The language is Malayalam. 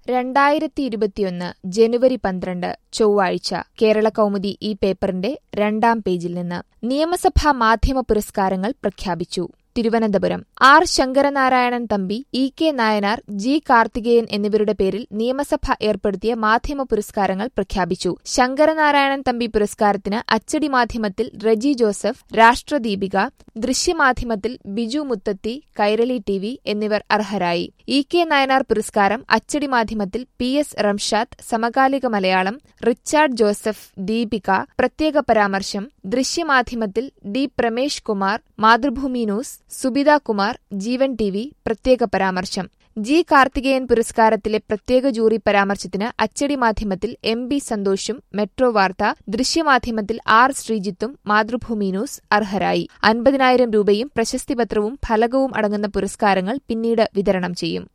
രണ്ടായിരത്തി ഇരുപത്തിയൊന്ന് ജനുവരി പന്ത്രണ്ട് ചൊവ്വാഴ്ച കേരള കൗമുദി ഈ പേപ്പറിന്റെ രണ്ടാം പേജിൽ നിന്ന് നിയമസഭാ മാധ്യമ പുരസ്കാരങ്ങൾ പ്രഖ്യാപിച്ചു Thiruvananthapuram R Sankaranarayanan Thampi E K Nayanar G Karthikeyan എന്നിവരുടെ പേരിൽ നിയമസഭ ഏർപ്പെടുത്തിയ മാധ്യമ പുരസ്കാരങ്ങൾ പ്രഖ്യാപിച്ചു ശങ്കരനാരായണൻ തമ്പി പുരസ്കാരത്തിന് അച്ചടി മാധ്യമത്തിൽ റെജി ജോസഫ് രാഷ്ട്രദീപിക ദൃശ്യമാധ്യമത്തിൽ ബിജു മുത്തത്തി കൈരളി ടി വി എന്നിവർ അർഹരായി ഇ കെ നായനാർ പുരസ്കാരം അച്ചടി മാധ്യമത്തിൽ പി എസ് റംഷാദ് സമകാലിക മലയാളം റിച്ചാർഡ് ജോസഫ് ദീപിക പ്രത്യേക പരാമർശം ദൃശ്യമാധ്യമത്തിൽ D Pramesh Kumar Mathrubhumi news Subitha Kumar Jeevan T V പ്രത്യേക പരാമർശം ജി കാർത്തികേയൻ പുരസ്കാരത്തിലെ പ്രത്യേക ജൂറി പരാമർശത്തിന് അച്ചടി മാധ്യമത്തിൽ എം ബി സന്തോഷും മെട്രോ വാർത്ത ദൃശ്യമാധ്യമത്തിൽ ആർ ശ്രീജിത്തും മാതൃഭൂമി ന്യൂസ് അർഹരായി അൻപതിനായിരം രൂപയും പ്രശസ്തിപത്രവും ഫലകവും അടങ്ങുന്ന പുരസ്കാരങ്ങൾ പിന്നീട് വിതരണം ചെയ്യും